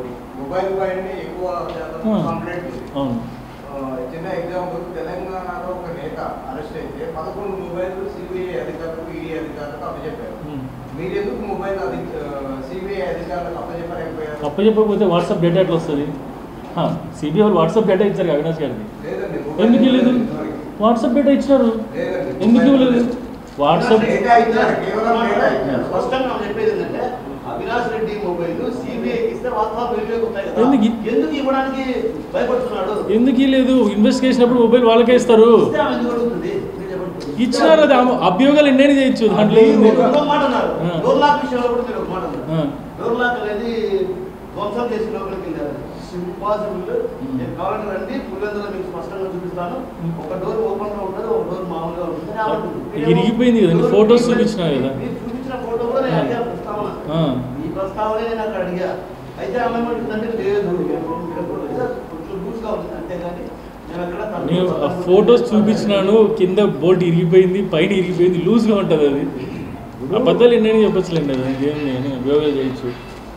మొబైల్ పైనే ఎక్కువ శాతం ఆ. కంప్లైంట్ ఉంది. అవును ఆ, చిన్న ఎగ్జాంపుల్ తెలంగాణలో ఒక నేత అరెస్ట్ అయితే పదకొండు మొబైల్ సిబిఐ అధికారులకు ఈడీ అధికారులకు అప్పచెప్పారు ఉమ్. మీరు ఎందుకు మొబైల్ అధి సిబిఐ అధికారులకు అప్పచెప్పలేకపోయారు అప్పచెప్పకపోతే వాట్సాప్ డేటా ఎట్లా వస్తుంది సిబిఐ వాళ్ళు వాట్సాప్ డేటా ఇచ్చారు అవినాష్ గారికి లేదండి ఎందుకు ఇవ్వలేదు వాట్సాప్ డేటా ఇచ్చినారు లేదండి ఎందుకు ఇవ్వలేదు వాట్సాప్ డేటా ఇచ్చారు కేవలం డేటా ఇచ్చారు స్పష్టంగా మనం చెప్పేది ఏంటంటే అవినాష్ రెడ్డి మొబైల్ సిబిఐ ఇస్తే వాస్తవాలు వెలుగులోకి వస్తాయి కదా ఎందుకు ఇ- ఎందుకు ఇవ్వడానికి భయపడుతున్నాడు ఎందుకు లేదు ఇన్వెస్టిగేషన్ అప్పుడు మొబైల్ వాళ్ళకే ఇస్తారు ఇస్తే ఆమె ఎందుకు అడుగుతుంది మీరు చెప్పండి. ఇచ్చినారు అది ఆమె- అభియోగాలు ఎన్నైనా చేయొచ్చు దాంట్లో అది ఏముంది? మీరు ఇంకో మాట అన్నారు ఆ. డోర్ లాక్ విషయంలో కూడా మీరు ఒక మాట అన్నారు ఆ. డోర్ లాక్ అనేది ధ్వంసం చేసి లోపలికి వెళ్ళారు ఇంపాసిబుల్ ఉమ్. నేను కావాలంటే రండి పులివెందులో మీకు స్పష్టంగా చూపిస్తాను ఉమ్. ఒక డోర్ ఓపెన్ గా ఉంటుంది ఒక డోర్ మామూలుగా ఉంటుంది అని ఆమె అంటుంది. ఇది ఇరిగిపోయింది కదండి, డోర్ ఫొటోస్ మీరు- చూపించినావు కదా. మీరు చూపించిన ఫోటో కూడా నేను ఆ. అడిగా ప్రస్తావన ఆ. ఈ ప్రస్తావనే నేను అక్కడ అడిగా అయితే ఆమె ఏమంటుందంటే లేదు కొంచెం లూజ్గా ఉంటుంది అంతేగాని నేను అక్కడ తప్పు- నేను ఆ ఫొటోస్ చూపించినాను కింద బోల్ట్ ఇరిగిపోయింది పైన ఇరిగిపోయింది లూజ్గా ఉంటుంది అది అబద్ధాలు ఎన్నైనా చెప్పచ్చులేండి అది ఇదేం నేను అభియోగాలు చేయొచ్చు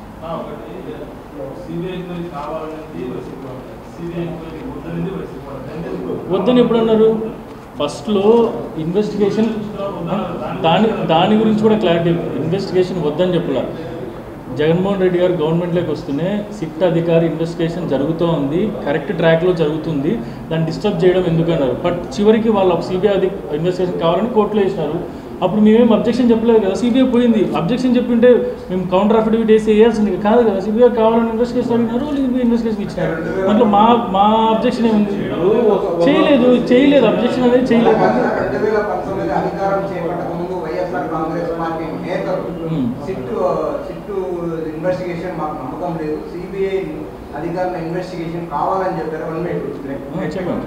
సిబిఐ ఎంక్వైరీ కావాలనేది వైసీపీ వాళ్ళు. సిబిఐ ఎంక్వైరీ వద్దనేది వైసీపీ వాళ్ళు. ఎందుకు? వద్దని ఎప్పుడు అన్నారు ఫస్ట్లో ఇన్వెస్టిగేషన్ దాని దాని గురించి కూడా క్లారిటీ ఇన్వెస్టిగేషన్ వద్దని చెప్పలా జగన్మోహన్ రెడ్డి గారు గవర్నమెంట్లోకి వస్తూనే సిట్ అధికారి ఇన్వెస్టిగేషన్ జరుగుతూ ఉంది కరెక్ట్ ట్రాక్లో జరుగుతుంది దాన్ని డిస్టర్బ్ చేయడం ఎందుకన్నారు బట్ చివరికి వాళ్ళు సిబిఐ అధి ఇన్వెస్టిగేషన్ కావాలని కోర్టులో వేసినారు అప్పుడు మేమేం అబ్జెక్షన్ చెప్పలేదు కదా సిబిఐ పోయింది అబ్జెక్షన్ చెప్పింటే మేము కౌంటర్ అఫిడవిట్ వేసి వేయాల్సింది కాదు కదా సిబిఐ కావాలని ఇన్వెస్టిగేషన్ అడిగినారు సిబిఐ ఇన్వెస్టిగేషన్ ఇచ్చినారు దాంట్లో మా మా అబ్జెక్షన్ ఏముంది చేయలేదు చేయలేదు అబ్జెక్షన్ అనేది చేయలేదు రెండు వేల పంతొమ్మిది అధికారం చేపట్టక ముందు వైఎస్ఆర్ కాంగ్రెస్ పార్టీ నేతలు Hmm. సిట్టు సిట్టు ఇన్వెస్టిగేషన్ మాకు నమ్మకం లేదు సిబిఐ అధికారుల ఇన్వెస్టిగేషన్ కావాలని చెప్పారు వన్ ఆ, చెప్పండి.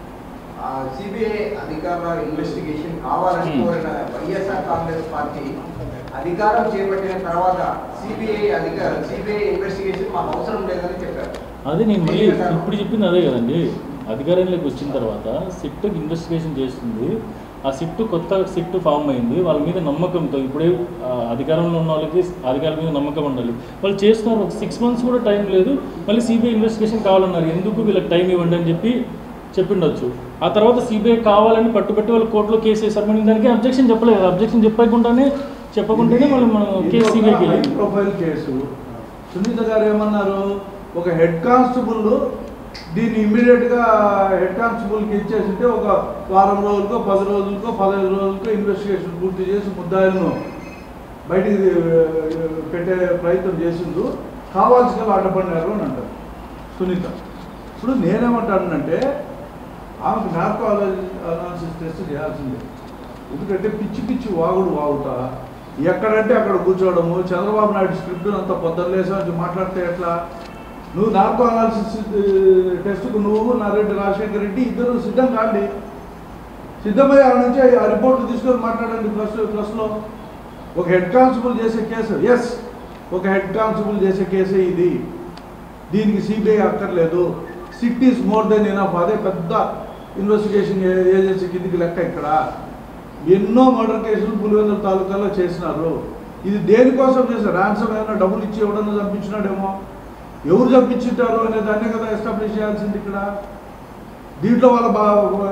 సిబిఐ అధికారుల ఇన్వెస్టిగేషన్ కావాలని Hmm. కోరిన వైఎస్ఆర్ కాంగ్రెస్ పార్టీ అధికారం చేపట్టిన తర్వాత సిబిఐ అధికార సిబిఐ ఇన్వెస్టిగేషన్ మాకు అవసరం లేదని చెప్పారు అదే నేను మళ్ళీ ఇప్పుడు చెప్పింది అదే కదండి అధికారంలోకి వచ్చిన తర్వాత సిట్ ఇన్వెస్టిగేషన్ చేస్తుంది ఆ సిట్ కొత్త సిట్ ఫామ్ అయింది వాళ్ళ మీద నమ్మకంతో ఇప్పుడే ఆ, అధికారంలో ఉన్న వాళ్ళకి అధికారుల మీద నమ్మకం ఉండాలి వాళ్ళు చేస్తున్నారు ఒక సిక్స్ మంత్స్ కూడా టైం లేదు మళ్ళీ సిబిఐ ఇన్వెస్టిగేషన్ కావాలన్నారు ఎందుకు వీళ్ళకి టైం ఇవ్వండి అని చెప్పి చెప్పిండొచ్చు ఆ తర్వాత సిబిఐ కావాలని పట్టుబట్టి వాళ్ళు కోర్టులో కేసు వేశారు మనం దానికి అబ్జెక్షన్ చెప్పలేదు అబ్జెక్షన్ చెప్పకుండానే చెప్పకుండానే మనం మనం కేసు సిబిఐకి హై వెళ్ళి ప్రొఫైల్ కేసు సునీత గారు ఏమన్నారు ఒక హెడ్ కానిస్టేబుల్ దీన్ని ఇమ్మీడియట్గా హెడ్ కానిస్టేబుల్కి ఇచ్చేసింటే ఒక వారం రోజులకో పది రోజులకో పదహైదు రోజులకో ఇన్వెస్టిగేషన్ పూర్తి చేసి ముద్దాయిలను బయటికి ఆ, పెట్టే ప్రయత్నం చేసిండు కావాల్సిన అడ్డపడినారు అని అంటారు సునీత ఇప్పుడు నేనేమంటానంటే ఆమెకు నార్కో అనాలిసిస్ టెస్ట్ చేయాల్సిందే ఎందుకంటే పిచ్చి పిచ్చి వాగుడు వాగుతా ఎక్కడంటే అక్కడ కూర్చోవడము చంద్రబాబు నాయుడు స్క్రిప్ట్ అంతా పొద్దులేసి మాట్లాడితే ఎట్లా నువ్వు నార్కో అనాలిసిస్ టెస్ట్కు నువ్వు నారెడ్డి రాజశేఖర రెడ్డి ఇద్దరు సిద్ధం కాండి సిద్ధమయ్యి ఆడ నుంచి ఆ రిపోర్ట్ తీసుకొని మాట్లాడండి ప్లస్ ప్లస్లో ఒక హెడ్ కానిస్టేబుల్ చేసే కేసు ఎస్ ఒక హెడ్ కానిస్టేబుల్ చేసే కేసే ఇది దీనికి సిబిఐ అక్కర్లేదు SIT is more than enough అదే పెద్ద ఇన్వెస్టిగేషన్ ఏజెన్సీ కిందికి లెక్క ఇక్కడ ఎన్నో మర్డర్ కేసులు పులివెందుల తాలూకాలో చేసినారు ఇది దేనికోసం చేశారు ర్యాన్సమ్ ఏమైనా డబ్బులు ఇచ్చి ఎవడన్నా చంపించినాడేమో ఎవరు చంపించుంటారు అనే దాన్నే కదా ఎస్టాబ్లిష్ చేయాల్సింది ఇక్కడ దీంట్లో వాళ్ళ బా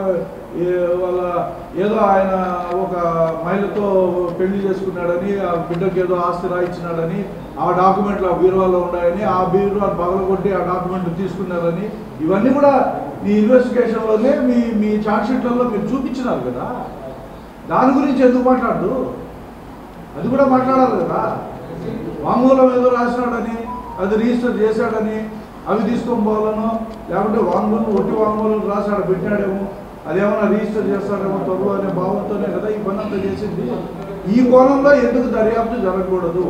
ఏ- వాళ్ళ ఏదో ఆయన ఒక మహిళతో పెళ్లి చేసుకున్నాడని ఆ బిడ్డకి ఏదో ఆస్తి రాయించినాడని ఆ డాక్యుమెంట్లు ఆ బీరువాలో ఉన్నాయని ఆ బీరువాని పగలగొట్టి ఆ డాక్యుమెంట్లు తీసుకున్నారని ఇవన్నీ కూడా మీ ఇన్వెస్టిగేషన్లోనే మీ మీ షీట్లలో మీరు చూపించినారు కదా దాని గురించి ఎందుకు మాట్లాడు అది కూడా మాట్లాడాలి కదా వాంగ్మూలం ఏదో రాసినాడని అది రిజిస్టర్ చేశాడని అవి తీసుకొని పోవాలనో లేకుంటే వాంగ్మూలం ఒట్టి వాంగ్మూలం రాశాడు పెట్టాడేమో అదేమన్నా రిజిస్టర్ చేస్తాడేమో త్వరలో అనే భావంతోనే కదా ఈ పని అంతా చేసింది ఈ కోణంలో ఎందుకు దర్యాప్తు జరగకూడదు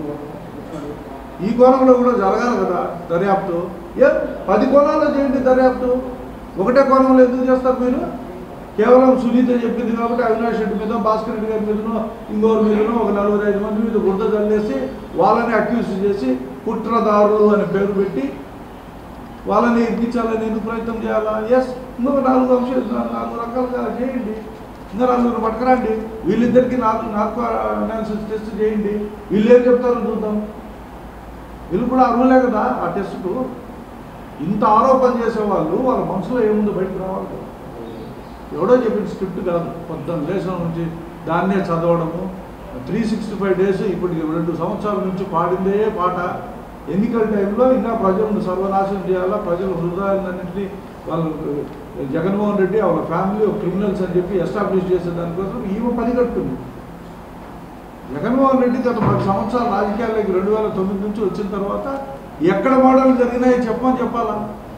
ఈ కోణంలో కూడా జరగాలి కదా దర్యాప్తు ఏ పది కోణాల్లో చేయండి దర్యాప్తు ఒకటే కోణంలో ఎందుకు చేస్తారు మీరు కేవలం సునీత చెప్పింది కాబట్టి అవినాష్ రెడ్డి మీద భాస్కర్ రెడ్డి గారి మీదనో ఇంకోరి మీదనో ఒక నలుగురు ఐదు మంది మీద గుర్త చల్లేసి వాళ్ళని అక్యూజ్ చేసి కుట్రదారులు అని పేరు పెట్టి వాళ్ళని ఇరికించాలని ఎందుకు ప్రయత్నం చేయాలా ఎస్ ఇంకొక నాలుగు అంశాలు నాలుగు రకాలుగా చేయండి ఇంకా నలుగురు పట్టుకురండి వీళ్ళిద్దరికి నాలుగు నార్కో అనాలిసిస్ టెస్ట్ చేయండి వీళ్ళు ఏం చెప్తారో చూద్దాం వీళ్ళు కూడా అర్హులే కదా ఆ టెస్ట్కు ఇంత ఆరోపణ చేసేవాళ్ళు వాళ్ళ మనసులో ఏముందో బయటకు రావాలి కదా. ఎవడో చెప్పిన స్క్రిప్ట్ కాదు పొద్దున్న లేచిన నుంచి దాన్నే చదవడము త్రీ సిక్స్టీ ఫైవ్ డేస్ ఇప్పటికి రెండు సంవత్సరాల నుంచి పాడిందే పాట ఎన్నికల టైంలో ఇంకా ప్రజలను సర్వనాశనం చేయాలా ప్రజల హృదయాలన్నింటినీ వాళ్ళు జగన్మోహన్ రెడ్డి వాళ్ళ ఫ్యామిలీ క్రిమినల్స్ అని చెప్పి ఎస్టాబ్లిష్ చేసే దానికోసం ఈమె పని కట్టుకుంది జగన్మోహన్ రెడ్డి గత పది సంవత్సరాల రాజకీయాల్లోకి రెండు వేల తొమ్మిది నుంచి వచ్చిన తర్వాత ఎక్కడ మోడల్ జరిగినాయో చెప్పమని చెప్పాలా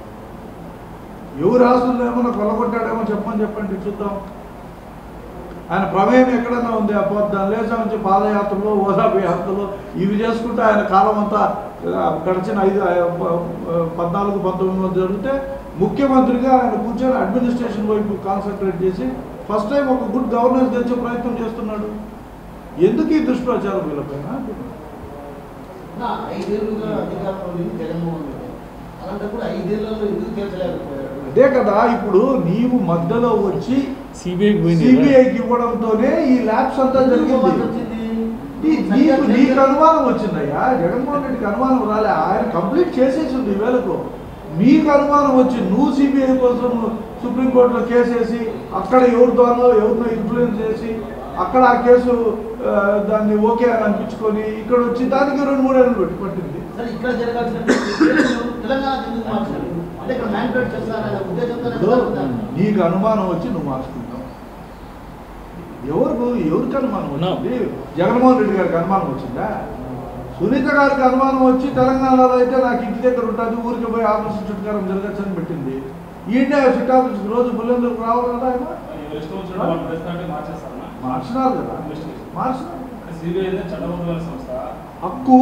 ఎవరు ఆస్తులు ఏమన్నా కొలగొట్టాడేమో చెప్పమని చెప్పండి చూద్దాం ఆయన ప్రమేయం ఎక్కడన్నా ఉంది ఆ పొద్దున్న లేచా నుంచి పాదయాత్రలో ఓదాపు యాత్రలో ఇవి చేసుకుంటే ఆయన కాలం అంతా ఆ, గడిచిన ఐదు ఆ, ప- పద్నాలుగు పంతొమ్మిది మంది జరిగితే ముఖ్యమంత్రిగా ఆయన కూర్చొని అడ్మినిస్ట్రేషన్ వైపు కాన్సన్ట్రేట్ చేసి ఫస్ట్ టైం ఒక గుడ్ గవర్నెన్స్ తెచ్చే ప్రయత్నం చేస్తున్నాడు ఎందుకు ఈ దుష్ప్రచారం వీళ్ళపైన నా ఐదేళ్లుగా అధికారంలో ఉంది జగన్మోహన్ రెడ్డి అలాంటప్పుడు ఐదేళ్లలో ఎందుకు తీర్చలేకపోయాడు అదే కదా ఇప్పుడు నీవు మధ్యలో వచ్చి సిబిఐకి పోయింది కదా. సిబిఐకి ఇవ్వడంతోనే ఈ ల్యాబ్స్ అంతా ఎందుకు మాకు జరిగింది వచ్చింది? నీ- నీకు నీకు అనుమానం వచ్చిందయ్యా జగన్మోహన్ రెడ్డికి అనుమానం రాలే ఆయన కంప్లీట్ చేసేసింది ఈ వేళకు మీకు అనుమానం వచ్చి నువ్వు సిబిఐ కోసం సుప్రీంకోర్టులో కేసు వేసి అక్కడ ఎవరి ద్వారా ఎవరినో ఇన్ఫ్లుయెన్స్ చేసి అక్కడ ఆ కేసు ఆ, దాన్ని ఓకే అని అనిపించుకొని ఇక్కడ వచ్చి దానికి రెండు మూడేళ్ళు పెట్టి పట్టింది సరే ఇక్కడ జరగాల్సిన కేసులు తెలంగాణ ఎందుకు మార్చారు అంటే ఇక్కడ మ్యాన్పేట్ చేస్తారనే ఉద్దేశంతోనే ఇప్పుడు జరుగుతుంది. నీకు అనుమానం వచ్చి నువ్వు మార్చుకుంటావు ఎవరికి ఎవరికి అనుమానం వచ్చింది జగన్మోహన్ రెడ్డి గారికి అనుమానం వచ్చిందా సునీత గారికి అనుమానం వచ్చి తెలంగాణలో అయితే నాకు ఇంటి దగ్గర ఉంటుంది ఊరికి పోయి ఆఫీస్ చుట్టుకారం జరగచ్చు అని పెట్టింది ఈయనే సిట్ ఆఫీస్కి రోజు బుల్లెందుకు రావాలి కదా ఆయన ఎవరు ఇష్టం వచ్చినట్టు వాళ్ళు ప్రశ్న మార్చేస్తారా మార్చినారు కదా మార్చినారు సిబిఐ అనేది చట్టబద్ధమైన సంస్థ హక్కు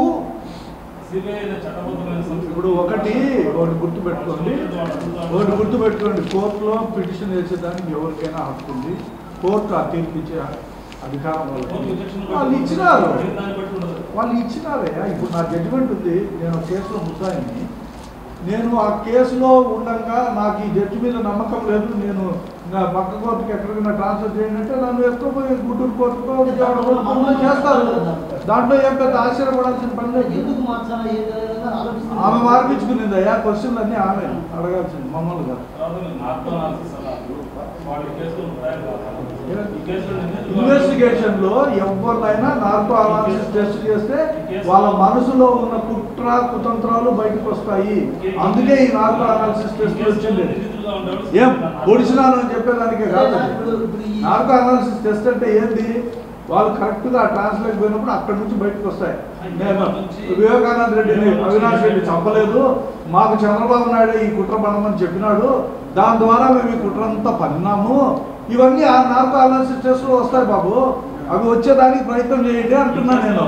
సిబిఐ అనేది చట్టబద్ధమైన సంస్థ ఇప్పుడు ఒకటి ఒకటి గుర్తు పెట్టుకోండి ఒకటి గుర్తు పెట్టుకోండి కోర్టులో పిటిషన్ వేసేదానికి ఎవరికైనా హక్కు ఉంది కోర్టు ఆ తీర్పు ఇచ్చే అధికారం వాళ్ళకి వాళ్ళు ఇచ్చినారు దాన్ని బట్టి ఉండదు వాళ్ళు ఇచ్చినారయ్యా ఇప్పుడు నా జడ్జిమెంట్ ఉంది నేను ఆ కేసులో ముద్దాయిని నేను ఆ కేసులో ఉండగా నాకు ఈ జడ్జి మీద నమ్మకం లేదు నేను నా పక్క కోర్టుకి ఎక్కడికైనా ట్రాన్స్ఫర్ చేయండి అంటే నన్ను ఎత్తుకుపోయి గుంటూరు కోర్టుకో విజయవాడ కోర్టుకో చేస్తారు దాంట్లో ఏం పెద్ద ఆశ్చర్యపడాల్సిన పని లేదు ఎందుకు మార్చాలా ఏం జరగాలని ఆలోచిస్తున్నారు. ఆమె మార్పించుకునింది అయ్యా క్వశ్చన్లు అన్నీ ఆమె అడగాల్సింది మమ్మల్ని కాదు తర్వాత నార్త్ అనాలిసిస్ అన్నారు వాళ్ళ కేసులు రాయలు కాదు. ఈ కేసులో నిందితులు- ఇన్వెస్టిగేషన్ లో ఎవరినైనా నార్కో అనాలిసిస్ టెస్ట్ చేస్తే వాళ్ళ మనసులో ఉన్న కుట్ర కుతంత్రాలు బయటకు వస్తాయి అందుకే ఈ నార్కో అనాలిసిస్ ఈ టెస్ట్ కేసులో వచ్చింది నిందితులుగా ఉండేవాళ్ళు ఏం సిబిఐ పొడిచినాను అని చెప్పేదానికే కాదు ఇప్పుడు ఇప్పుడు ఈ నార్కో అనాలిసిస్ టెస్ట్ అంటే ఏంది వాళ్ళు కరెక్ట్ గా ట్రాన్స్లేట్ పోయినప్పుడు అక్కడి నుంచి బయటకు వస్తాయి నేను వివేకానంద రెడ్డిని అవినాష్ రెడ్డి చంపలేదు మాకు చంద్రబాబు నాయుడు ఈ కుట్ర పడమని చెప్పినాడు దాని ద్వారా మేము ఈ కుట్ర అంతా పన్నాము ఇవన్నీ ఆ నార్కో అనాలిసిస్ టెస్ట్ లో వస్తాయి బాబు అవి వచ్చేదానికి ప్రయత్నం చేయండి అంటున్నా నేను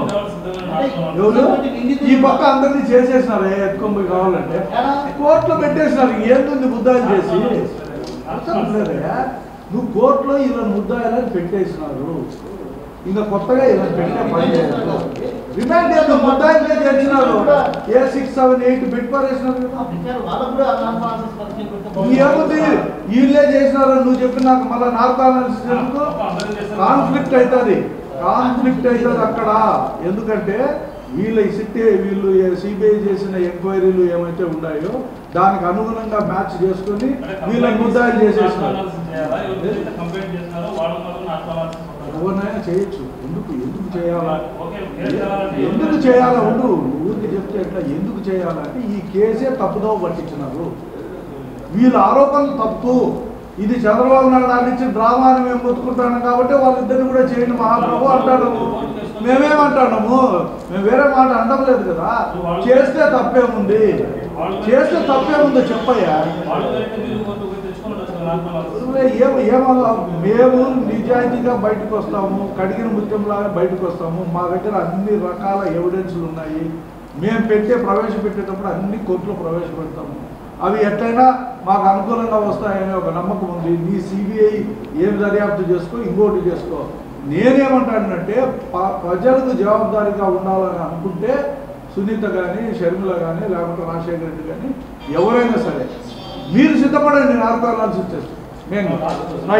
ఎవరు ఈ పక్క అందరినీ చేసేసినారు ఏ ఎత్తుకొని పోయి కావాలంటే కోర్టులో పెట్టేసినారు ఏంటుంది ముద్దాయిలు చేసి అర్థం లేదయ్యా నువ్వు కోర్టులో ఇలా ముద్దాయిలని పెట్టేసినారు ఇంకా కొత్తగా ఇలా పెట్టే పని లేదు రిమాండ్ ఏదో ముద్దాయిలే చేసినారు ఏ సిక్స్ సెవెన్ ఎయిట్ పెట్టి పారేసినారు కదా. పెట్టారు. వాళ్ళకు కూడా అనాలిసిస్ పరీక్షలు పెడితే నువ్వు ఏముంది వీళ్ళే చేసినారు నువ్వు చెప్పి నాకు మళ్ళీ నార్కో అనాలిసిస్ ఎందుకు కాన్ఫ్లిక్ట్ అవుతుంది కాన్ఫ్లిక్ట్ అవుతుంది అక్కడ ఎందుకంటే వీళ్ళ సిట్ వీళ్ళు సిబిఐ చేసిన ఎంక్వైరీలు ఏమైతే ఉన్నాయో దానికి అనుగుణంగా మ్యాచ్ చేసుకొని వీళ్ళని ముద్దాయిలు చేసేసినారు కంప్లైంట్ చేసినారో వాళ్ళు మాత్రం నార్త్ అనాలిసిస్ ఉంటారు. ఎవరినైనా చేయొచ్చు ఎందుకు ఎందుకు చేయాలా ఓకే, కేసు చేయాలంటే ఎందుకు చేయాలా ఉండు ఊరికి చెప్తే ఎట్లా ఎందుకు చేయాలంటే ఈ కేసే తప్పుదోవ పట్టించినారు వీళ్ళ ఆరోపణలు తప్పు ఇది చంద్రబాబు నాయుడు ఆడించిన డ్రామా అని మేము మొత్తుకుంటాను కాబట్టి వాళ్ళిద్దరిని కూడా చేయండి మహాప్రభు అంటాడు మేమేమంటాము మేము వేరే మాట అనడం లేదు కదా చేస్తే తప్పేముంది చేస్తే తప్పేముందో చెప్పయ్యా వాళ్ళు అయితే మీరు కొంత తెచ్చుకొని వచ్చారు నార్త్ అనాలిసిస్ అసలే ఏం ఏమన్నా మేము నిజాయితీగా బయటకు వస్తాము కడిగిన ముత్యంలాగా బయటకు వస్తాము మా దగ్గర అన్ని రకాల ఎవిడెన్స్లు ఉన్నాయి మేము పెట్టే ప్రవేశపెట్టేటప్పుడు అన్ని కోర్టులో ప్రవేశపెడతాము అవి ఎట్లయినా మాకు అనుకూలంగా వస్తాయనే ఒక నమ్మకం ఉంది నీ సిబిఐ ఏం దర్యాప్తు చేసుకో ఇంకోటి చేసుకో నేనేమంటానంటే ప- ప్రజలకు జవాబుదారీగా ఉండాలని అనుకుంటే సునీత కానీ షర్మిల కానీ లేకపోతే రాజశేఖర రెడ్డి కానీ ఎవరైనా సరే మీరు సిద్ధపడండి నార్కో అనాలిసిస్ చేస్తే మేము